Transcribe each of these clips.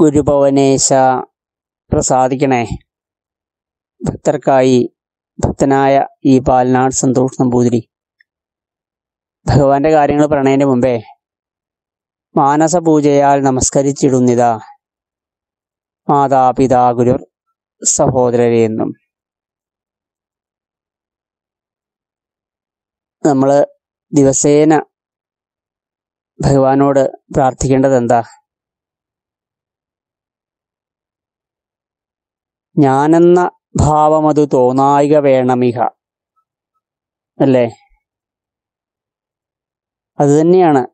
ഗുരുഭവനേശ പ്രസാദിക്കണേ ഭക്തർക്കായി ഭക്തനായ ഈ പാലനാട് സന്തോഷ് നമ്പൂതിരി ഭഗവാന്റെ കാര്യങ്ങൾ പറയണതിന് മുമ്പേ മാനസപൂജയാൽ നമസ്കരിച്ചിടുന്നിതാ മാതാപിതാ ഗുരുർ സഹോദരരെ എന്നും നമ്മൾ ദിവസേന ഭഗവാനോട് പ്രാർത്ഥിക്കേണ്ടത് എന്താ ഞാനെന്ന ഭാവമതു തോന്നായിക വേണമിഹ അല്ലേ അത് തന്നെയാണ്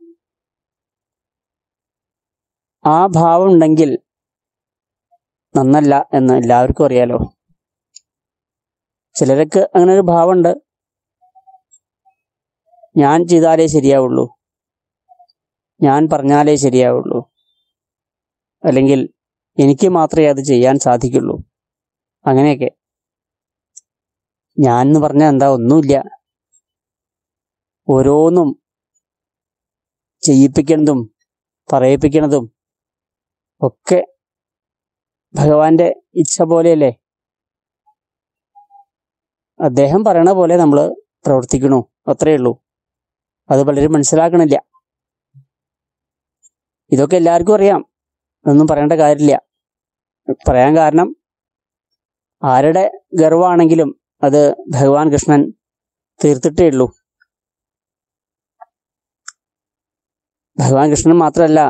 ആ ഭാവം ഉണ്ടെങ്കിൽ നന്നല്ല എന്ന് എല്ലാവർക്കും അറിയാലോ ചിലർക്ക് അങ്ങനെ ഒരു ഭാവമുണ്ട് ഞാൻ ചെയ്താലേ ശരിയാവുള്ളൂ ഞാൻ പറഞ്ഞാലേ ശരിയാവുള്ളൂ അല്ലെങ്കിൽ എനിക്ക് മാത്രമേ അത് ചെയ്യാൻ സാധിക്കുള്ളൂ അങ്ങനെയൊക്കെ ഞാൻ എന്ന് പറഞ്ഞാൽ എന്താ ഒന്നുമില്ല ഓരോന്നും ചെയ്യിപ്പിക്കുന്നതും പറയിപ്പിക്കുന്നതും ഒക്കെ ഭഗവാന്റെ ഇച്ഛ പോലെയല്ലേ അദ്ദേഹം പറയണ പോലെ നമ്മൾ പ്രവർത്തിക്കണു അത്രയേ ഉള്ളൂ അത് പലരും മനസ്സിലാക്കണില്ല ഇതൊക്കെ എല്ലാവർക്കും അറിയാം ഒന്നും പറയേണ്ട കാര്യമില്ല പറയാൻ കാരണം ആരുടെ ഗർവാണെങ്കിലും അത് ഭഗവാൻ കൃഷ്ണൻ തീർത്തിട്ടേ ഉള്ളൂ ഭഗവാൻ കൃഷ്ണൻ മാത്രമല്ല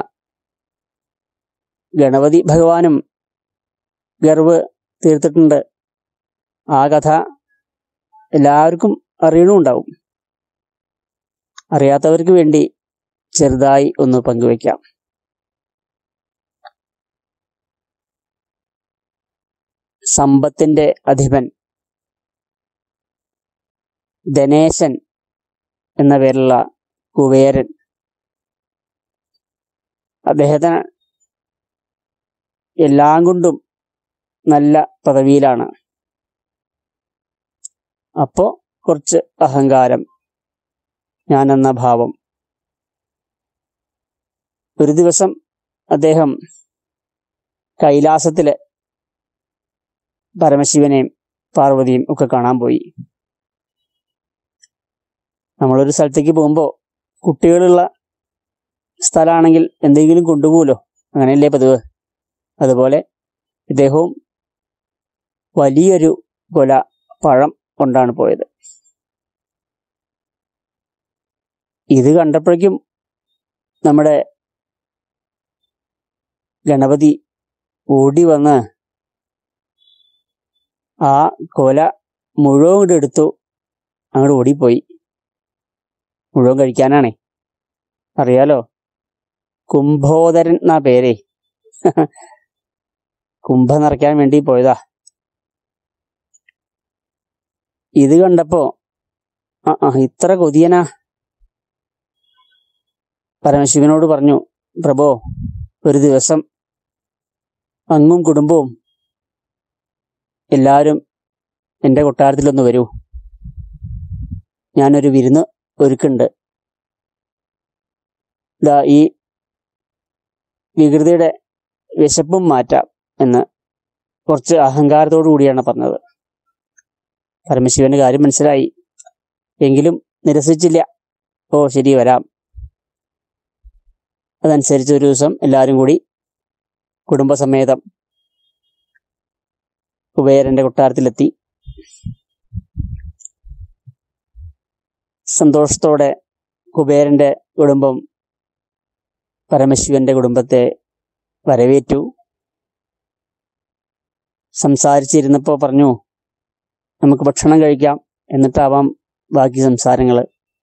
ഗണപതി ഭഗവാനും ഗർവ് തീർത്തിട്ടുണ്ട് ആ കഥ എല്ലാവർക്കും അറിയണമുണ്ടാവും അറിയാത്തവർക്ക് വേണ്ടി ചെറുതായി ഒന്ന് പങ്കുവയ്ക്കാം സമ്പത്തിന്റെ അധിപൻ ധനേശൻ എന്ന പേരുള്ള കുബേരൻ അദ്ദേഹത്തിന് എല്ലാം കൊണ്ടും നല്ല പദവിയിലാണ് അപ്പോ കുറച്ച് അഹങ്കാരം ഞാനെന്ന ഭാവം ഒരു ദിവസം അദ്ദേഹം കൈലാസത്തില് പരമശിവനെയും പാർവതിയും ഒക്കെ കാണാൻ പോയി നമ്മളൊരു സ്ഥലത്തേക്ക് പോകുമ്പോൾ കുട്ടികളുള്ള സ്ഥലമാണെങ്കിൽ എന്തെങ്കിലും കൊണ്ടുപോകുമല്ലോ അങ്ങനെയല്ലേ പതിവ് അതുപോലെ ഇദ്ദേഹവും വലിയൊരു കൊല പഴം കൊണ്ടാണ് പോയത് ഇത് കണ്ടപ്പോഴേക്കും നമ്മുടെ ഗണപതി ഓടി വന്ന് ആ കൊല മുഴുവൻ കൂടെ എടുത്തു അങ്ങോട്ട് ഓടിപ്പോയി മുഴുവൻ കഴിക്കാനാണേ അറിയാലോ കുംഭോദരൻ എന്നാ പേരേ കുംഭ നിറയ്ക്കാൻ വേണ്ടി പോയതാ ഇത് കണ്ടപ്പോ ആ ആ ഇത്ര കൊതിയനാ പരമശിവനോട് പറഞ്ഞു പ്രഭോ ഒരു ദിവസം അങ്ങും കുടുംബവും എല്ലാവരും എൻ്റെ കൊട്ടാരത്തിലൊന്ന് വരൂ ഞാനൊരു വിരുന്ന് ഒരുക്കുണ്ട് ഇതാ ഈ വികൃതിയുടെ വിശപ്പും മാറ്റാം എന്ന് കുറച്ച് അഹങ്കാരത്തോടു കൂടിയാണ് പറഞ്ഞത് പരമശിവന് കാര്യം മനസ്സിലായി എങ്കിലും നിരസിച്ചില്ല ഓ ശരി വരാം അതനുസരിച്ച് ഒരു ദിവസം എല്ലാവരും കൂടി കുടുംബസമേതം കുബേരന്റെ കൊട്ടാരത്തിലെത്തി സന്തോഷത്തോടെ കുബേരന്റെ കുടുംബം പരമശിവന്റെ കുടുംബത്തെ വരവേറ്റു സംസാരിച്ചിരുന്നപ്പോൾ പറഞ്ഞു നമുക്ക് ഭക്ഷണം കഴിക്കാം എന്നിട്ടാവാം ബാക്കി സംസാരങ്ങൾ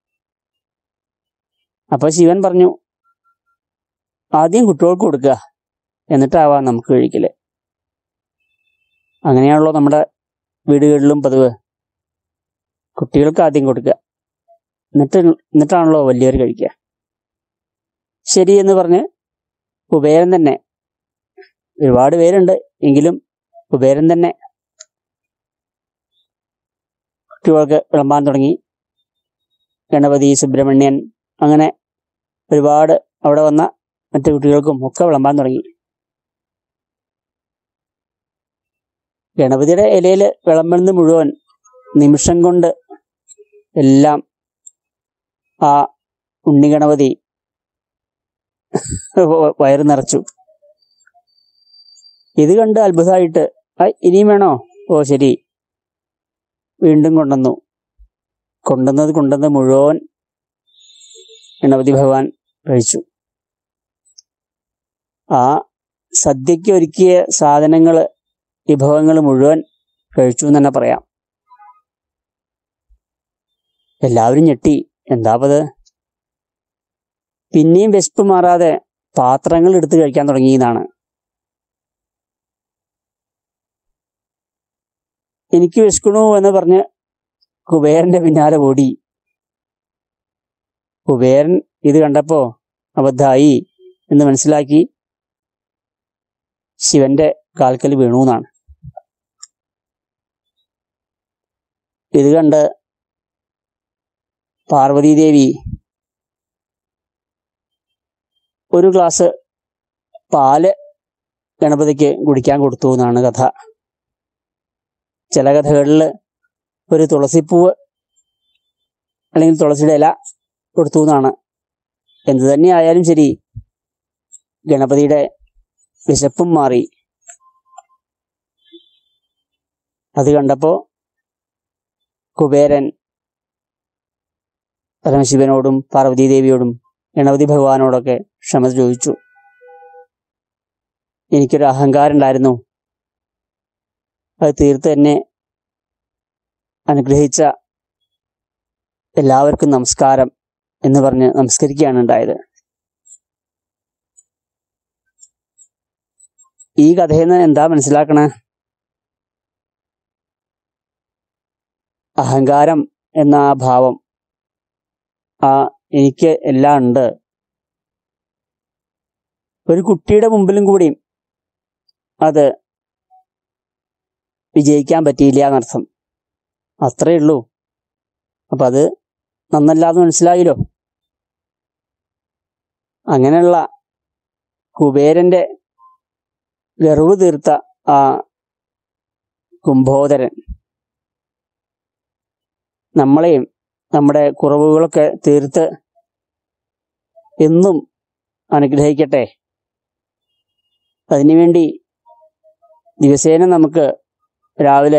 അപ്പൊ ശിവൻ പറഞ്ഞു ആദ്യം കുട്ടികൾക്ക് കൊടുക്കുക എന്നിട്ടാവാം നമുക്ക് കഴിക്കല് അങ്ങനെയാണല്ലോ നമ്മുടെ വീടുകളിലും പതിവ് കുട്ടികൾക്ക് ആദ്യം കൊടുക്കുക എന്നിട്ട് എന്നിട്ടാണല്ലോ വലിയവർ കഴിക്കുക ശരി എന്ന് പറഞ്ഞ് കുബേരൻ തന്നെ ഒരുപാട് പേരുണ്ട് എങ്കിലും കുബേരൻ തന്നെ കുട്ടികൾക്ക് വിളമ്പാൻ തുടങ്ങി ഗണപതി സുബ്രഹ്മണ്യൻ അങ്ങനെ ഒരുപാട് അവിടെ വന്ന മറ്റു കുട്ടികൾക്കും ഒക്കെ വിളമ്പാൻ തുടങ്ങി ഗണപതിയുടെ ഇലയിൽ വിളമ്പുന്നത് മുഴുവൻ നിമിഷം കൊണ്ട് എല്ലാം ആ ഉണ്ണി ഗണപതി വയറ് നിറച്ചു ഇത് കണ്ട് അത്ഭുതമായിട്ട് "ആ, ഇനിയും വേണോ ഓ ശരി വീണ്ടും കൊണ്ടുവന്നു കൊണ്ടുവന്നത് കൊണ്ടുവന്നത് മുഴുവൻ ഗണപതി ഭഗവാൻ കഴിച്ചു ആ സദ്യയ്ക്ക് ഒരുക്കിയ സാധനങ്ങൾ വിഭവങ്ങൾ മുഴുവൻ കഴിച്ചു എന്ന് തന്നെ പറയാം എല്ലാവരും ഞെട്ടി എന്താപ്പത് പിന്നെയും വിശപ്പ് മാറാതെ പാത്രങ്ങൾ എടുത്ത് കഴിക്കാൻ തുടങ്ങിയെന്നാണ് എനിക്ക് വിശക്കണു എന്ന് പറഞ്ഞ് കുബേരന്റെ പിന്നാലെ ഓടി കുബേരൻ ഇത് കണ്ടപ്പോ അബദ്ധായി എന്ന് മനസ്സിലാക്കി ശിവന്റെ കാൽക്കൽ വീണു എന്നാണ് ഇത് കണ്ട് പാർവതീദേവി ഒരു ഗ്ലാസ് പാല് ഗണപതിക്ക് കുടിക്കാൻ കൊടുത്തു എന്നാണ് കഥ ചില കഥകളിൽ ഒരു തുളസിപ്പൂവ് അല്ലെങ്കിൽ തുളസിയുടെ ഇല കൊടുത്തു എന്നാണ് എന്തു തന്നെ ആയാലും ശരി ഗണപതിയുടെ വിശപ്പും മാറി അത് കണ്ടപ്പോ കുബേരൻ പരമശിവനോടും പാർവതീദേവിയോടും ഗണപതി ഭഗവാനോടൊക്കെ ക്ഷമ ചോദിച്ചു എനിക്കൊരു അഹങ്കാരം ഉണ്ടായിരുന്നു അത് തീർത്ത് എന്നെ അനുഗ്രഹിച്ച എല്ലാവർക്കും നമസ്കാരം എന്ന് പറഞ്ഞ് നമസ്കരിക്കുകയാണ് ഉണ്ടായത് ഈ കഥയിൽ നിന്ന് എന്താ മനസ്സിലാക്കണേ അഹങ്കാരം എന്ന ആ ഭാവം ആ എനിക്ക് എല്ലാം ഉണ്ട് ഒരു കുട്ടിയുടെ മുമ്പിലും കൂടിയും അത് വിജയിക്കാൻ പറ്റിയില്ല എന്നർത്ഥം അത്രേ ഉള്ളൂ അപ്പൊ അത് നന്നല്ലാന്ന് മനസ്സിലായല്ലോ അങ്ങനെയുള്ള കുബേരന്റെ ഗർവ് തീർത്ത ആ കുംഭോദരൻ നമ്മളെയും നമ്മുടെ കുറവുകളൊക്കെ തീർത്ത് എന്നും അനുഗ്രഹിക്കട്ടെ അതിനുവേണ്ടി ദിവസേന നമുക്ക് രാവിലെ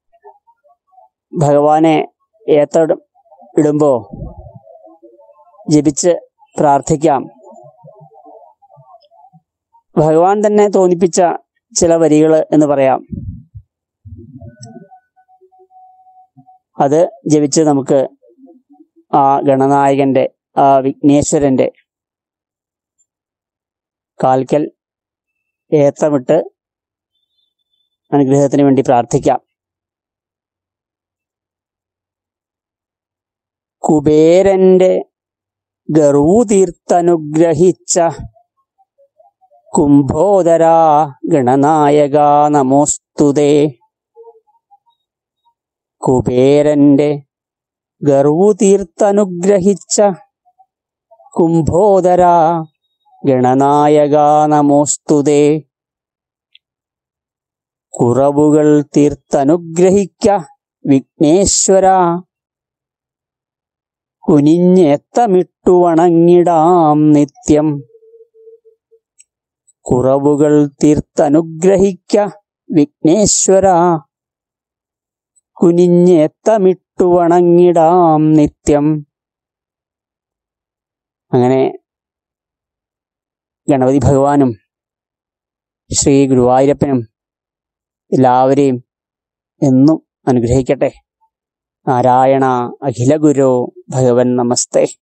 ഭഗവാനെ ഏത്ത ഇടുമ്പോ ജപിച്ച് പ്രാർത്ഥിക്കാം ഭഗവാൻ തന്നെ തോന്നിപ്പിച്ച ചില വരികൾ എന്ന് പറയാം അത് ജപിച്ച് നമുക്ക് ആ ഗണനായകന്റെ ആ വിഘ്നേശ്വരന്റെ കാൽക്കൽ ഏത്തമിട്ട് അനുഗ്രഹത്തിന് വേണ്ടി പ്രാർത്ഥിക്കാം കുബേരന്റെ ഗർവു തീർത്തനുഗ്രഹിച്ച കുംഭോദരാ ഗണനായക നമോസ്തുതേ കുബേരന്റെ ഗർവു തീർത്തനുഗ്രഹിച്ച കുംഭോദരാ ഗണനായക നമോസ്തുതേ കുറവുകൾ തീർത്തനുഗ്രഹിക്ക വിഘ്നേശ്വര കുനിഞ്ഞെത്തമിട്ടു വണങ്ങിടാം നിത്യം കുറവുകൾ തീർത്തനുഗ്രഹിക്ക വിഘ്നേശ്വര കുനിഞ്ഞെത്തമിട്ടു വണങ്ങിടാം നിത്യം അങ്ങനെ ഗണപതി ഭഗവാനും ശ്രീ ഗുരുവായൂരപ്പനും എല്ലാവരെയും എന്നും അനുഗ്രഹിക്കട്ടെ നാരായണ അഖില ഗുരു ഭഗവൻ നമസ്തേ